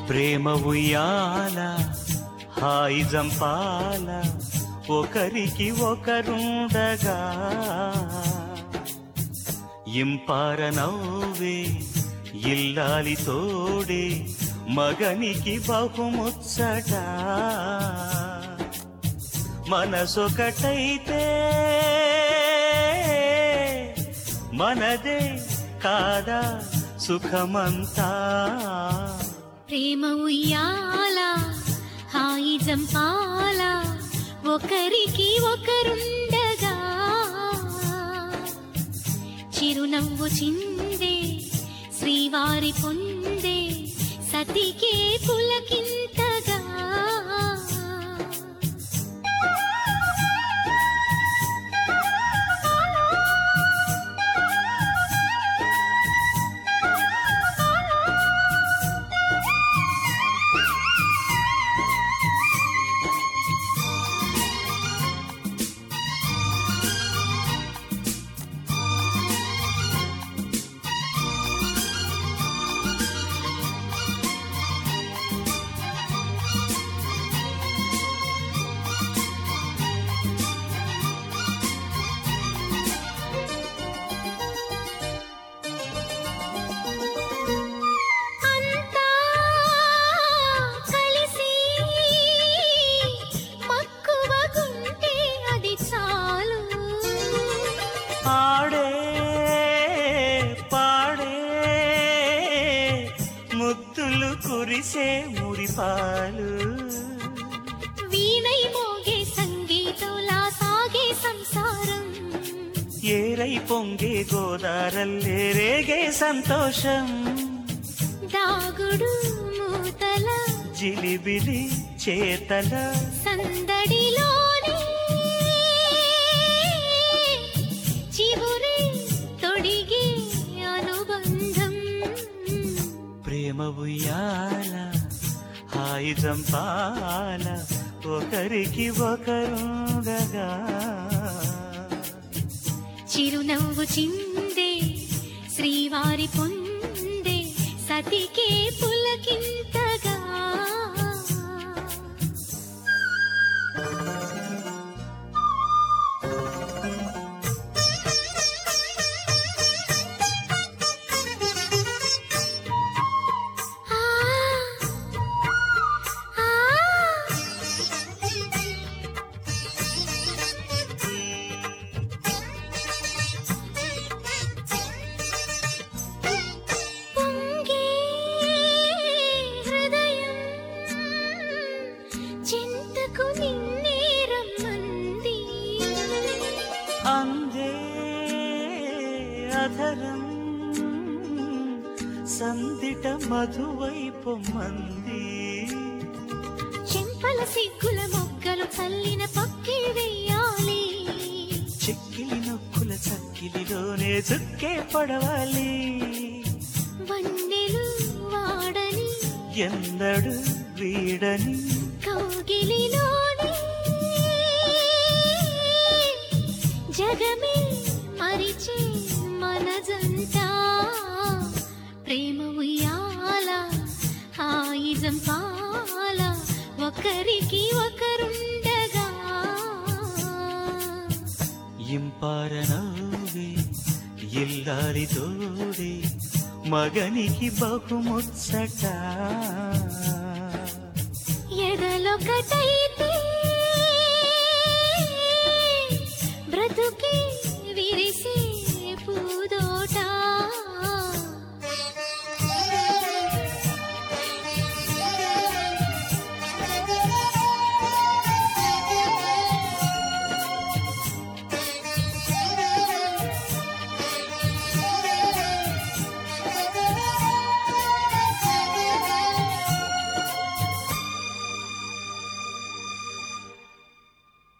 ప్రేమ ఉయ్యాల హాయి జంపాల ఒకరికి ఒకరుండగా ఇంపార నవ్వే ఇల్లాలి తోడే మగనికి బహుముచ్చట మనసొకటైతే మనదే కాదా సుఖమంతా ప్రేమ ఉయ్యాల హాయి జంపాల ఒకరికి ఒకరుండగా చిరునవ్వు చిందే శ్రీవారి పొందే సతికే పులకింతగా అంతా కలిసి మక్కువగుంటే అది చాలు ఆడే పాడే ముద్దులు కురిసే మురిపాలు వీణై మోగే సంగీతంలా సాగే సంసారం ఏరై పొంగే గోదారల్లే రేగే సంతోషం దాగుడు మూతల జిలిబిలి చేతల సందడిలోని చివురే తొడిగే అనుబంధం ప్రేమ ఉయ్యాల హాయి జంపాల ఒకరికి ఒకరుండగా చిరునవ్వు చిందే శ్రీవారి పొందే సతికే పులకింతగా ఆ ఆ పొంగే హృదయం చింతకు నిన్నే రమ్మంది అందే అధరం సందిట మధువైపు మంది చెంపల సిగ్గుల మొగ్గలు చల్లిన పక్కి వెయ్యాలి చెక్కిలి నొక్కుల చక్కిలిలోనే చుక్కే పడవాలి వన్నెలు వాడని ఎన్నడు వీడని కౌగిలిలోని జగమే మరిచే మనజంట ప్రేమ ఉయ్యాల హాయి జంపాల ఒకరికి ఒకరుండగా ఇంపార నవ్వే ఇల్లాలి తోడే మగనికి బహుముచ్చట ఎదలొకటైతే బ్రతుకే